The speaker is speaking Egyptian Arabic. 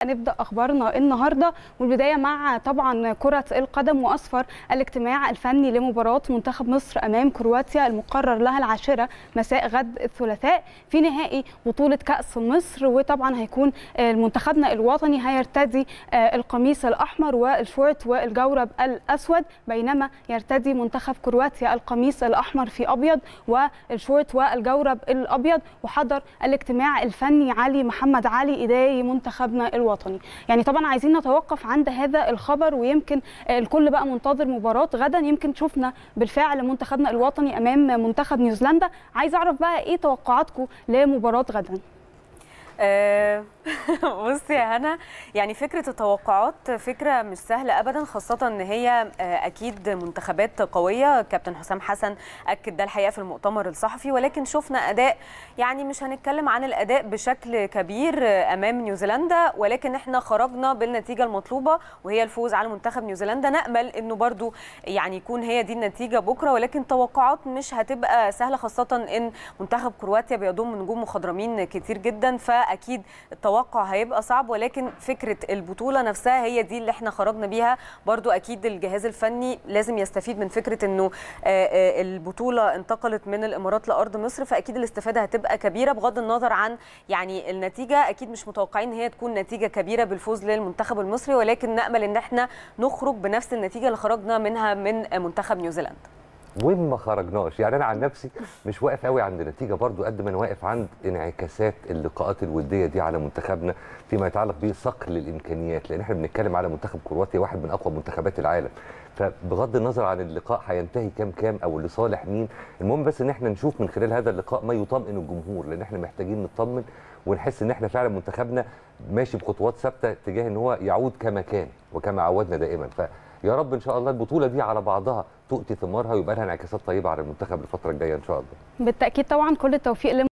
نبدا اخبارنا النهارده والبدايه مع طبعا كره القدم واسفر الاجتماع الفني لمباراه منتخب مصر امام كرواتيا المقرر لها العاشره مساء غد الثلاثاء في نهائي بطوله كاس مصر وطبعا هيكون منتخبنا الوطني هيرتدي القميص الاحمر والشورت والجورب الاسود بينما يرتدي منتخب كرواتيا القميص الاحمر في ابيض والشورت والجورب الابيض وحضر الاجتماع الفني علي محمد علي اداري منتخبنا الوطني يعني طبعا عايزين نتوقف عند هذا الخبر ويمكن الكل بقى منتظر مباراه غدا يمكن شفنا بالفعل منتخبنا الوطني امام منتخب نيوزيلندا عايز اعرف بقى ايه توقعاتكم لمباراه غدا بصي يا هنا يعني فكره التوقعات فكره مش سهله ابدا خاصه ان هي اكيد منتخبات قويه كابتن حسام حسن اكد ده الحقيقه في المؤتمر الصحفي ولكن شفنا اداء يعني مش هنتكلم عن الاداء بشكل كبير امام نيوزيلندا ولكن احنا خرجنا بالنتيجه المطلوبه وهي الفوز على منتخب نيوزيلندا نامل انه برضو يعني يكون هي دي النتيجه بكره ولكن توقعات مش هتبقى سهله خاصه ان منتخب كرواتيا بيضم نجوم مخضرمين كتير جدا فاكيد التوقع هيبقى صعب ولكن فكره البطوله نفسها هي دي اللي احنا خرجنا بيها برضو اكيد الجهاز الفني لازم يستفيد من فكره انه البطوله انتقلت من الامارات لارض مصر فاكيد الاستفاده هتبقى كبيره بغض النظر عن يعني النتيجه اكيد مش متوقعين ان هي تكون نتيجه كبيره بالفوز للمنتخب المصري ولكن نامل ان احنا نخرج بنفس النتيجه اللي خرجنا منها من منتخب نيوزيلندا وما خرجناش يعني انا عن نفسي مش واقف قوي عند النتيجه برضو قد ما انا واقف عند انعكاسات اللقاءات الوديه دي على منتخبنا فيما يتعلق بصقل الامكانيات لان احنا بنتكلم على منتخب كرواتيا واحد من اقوى منتخبات العالم فبغض النظر عن اللقاء هينتهي كام كام او لصالح مين المهم بس ان احنا نشوف من خلال هذا اللقاء ما يطمئن الجمهور لان احنا محتاجين نطمن ونحس ان احنا فعلا منتخبنا ماشي بخطوات ثابته تجاه ان هو يعود كما كان وكما عودنا دائما ف يا رب ان شاء الله البطوله دي على بعضها تؤتي ثمارها ويبقى لها انعكاسات طيبه على المنتخب الفتره الجايه ان شاء الله بالتاكيد طبعا كل التوفيق